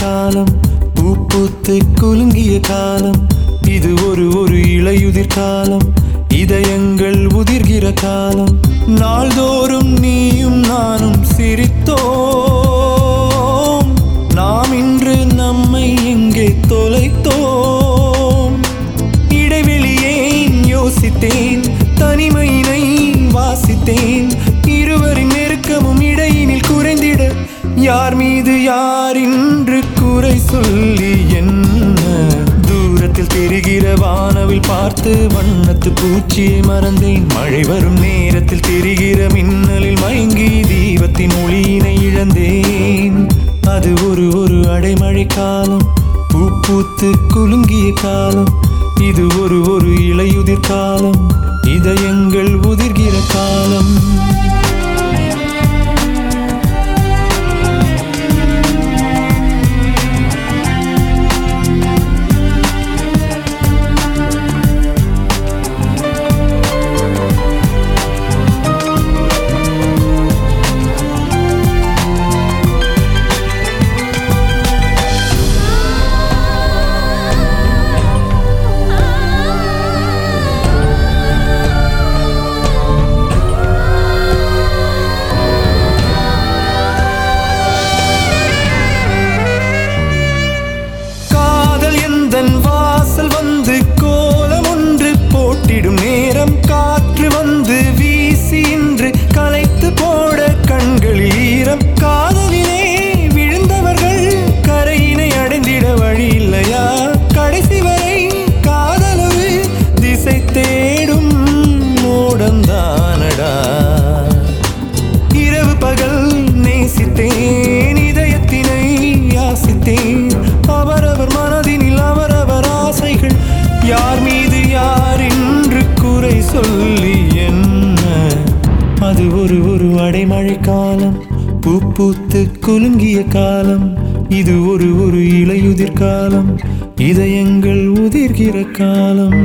காலம் பூ பூத்து குலுங்கிய காலம் இது ஒரு ஒரு இளையுதிர் காலம் இதயங்கள் உதிர்கிற காலம் நாள்தோறும் நீயும் நானும் சிரித்தோம் நாம் இன்று நம்மை எங்கே தொலைத்தோம் இடைவெளியே யோசித்தேன் தனிமையினை வாசித்தேன் இருவரின் நெருக்கமும் இடையினில் குறைந்திட யார் மீது யார் இன்று குறை சொல்லி என்ன தூரத்தில் தெரிகிற வானவில் பார்த்து வண்ணத்து பூச்சியை மறந்தேன் மழை வரும் நேரத்தில் தெரிகிற மின்னலில் மயங்கி தீபத்தின் ஒளியினை இழந்தேன் அது ஒரு ஒரு அடைமழை காலம் பூ பூத்து குலுங்கிய காலம் இது ஒரு ஒரு இலையுதிர் காலம் இதயங்கள் உதிர்கிற காலம் காதல் எந்தன் வாசல் வந்து கோலம் ஒன்று போட்டிடும் நேரம் காற்று வந்து வீசி இன்று கலைத்து போட கண்களில் ஈரம் காதலிலே விழுந்தவர்கள் கரையினை அடைந்திட வழி இல்லையா கடைசி வரை காதலொரு திசை தேடும் மூடம்தானடா இரவு பகல் நேசித்தேன் இதயத்தினை யாசித்தேன் அவரவர் மனதினில் அவரவர் ஆசைகள் யார் மீது யார் என்று குறை சொல்லி என்ன அது ஒரு ஒரு அடைமழை காலம் பூ பூத்து குலுங்கிய காலம் இது ஒரு ஒரு இலையுதிர் காலம் இதயங்கள் உதிர்கிற காலம்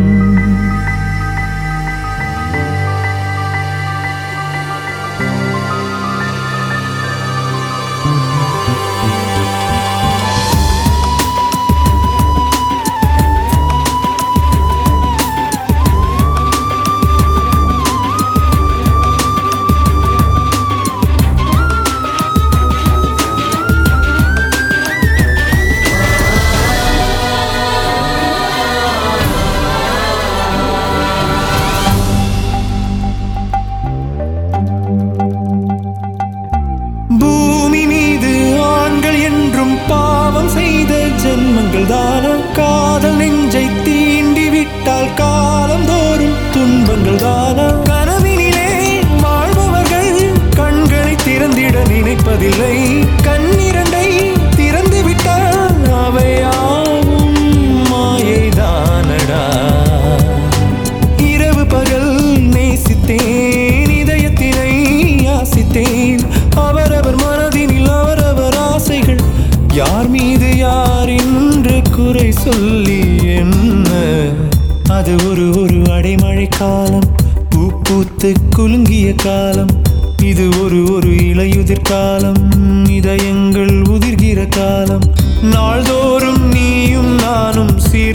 பூமி மீது ஆண்கள் என்றும் பாவம் செய்த ஜென்மங்கள் தானா காதல் நெஞ்சை தீண்டி விட்டால் காலம் தோறும் துன்பங்கள் தானா கனவினிலே வாழ்பவர்கள் கண்களை திறந்திட நினைப்பதில்லை கண்ணிரண்டை திறந்து விட்டால் அவையாவும் மாயைதானடா இரவு பகல் நேசித்தேன் இதயத்தினை யாசித்தேன் அவரவர் மனதினில் அவரவர் ஆசைகள் யார் மீது யார் என்று குறை சொல்லி என்ன அது ஒரு ஒரு அடைமழை காலம் பூ பூத்து குலுங்கிய காலம் இது ஒரு ஒரு இலையுதிர் காலம் இதயங்கள் உதிர்கிற காலம் நாள்தோறும் நீயும் நானும்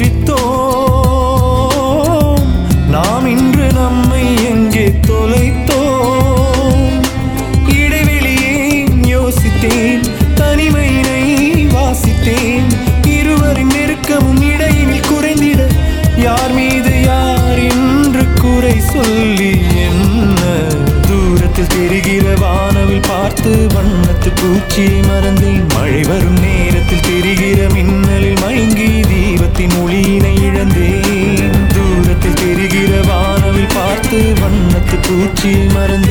சிரித்தோம் நாம் இன்று நம்மை எங்கே தொலைத்தோம் இடைவெளியே யோசித்தேன் தனிமையினை வாசித்தேன் இருவரின் நெருக்கமும் இடையினில் குறைந்திட யார் மீது யார் என்று குறை சொல்லி என்ன தூரத்தில் தெரிகிற வானவில் பார்த்து வண்ணத்து பூச்சியை மறந்தேன் மழை வரும் நேரத்தில் தெரிகிற மின்னலில் மயங்கி தீபத்தின் ஒளியினை இழந்தேன் தூரத்தில் தெரிகிற வானவில் பார்த்து வண்ணத்து பூச்சியை மறந்தேன்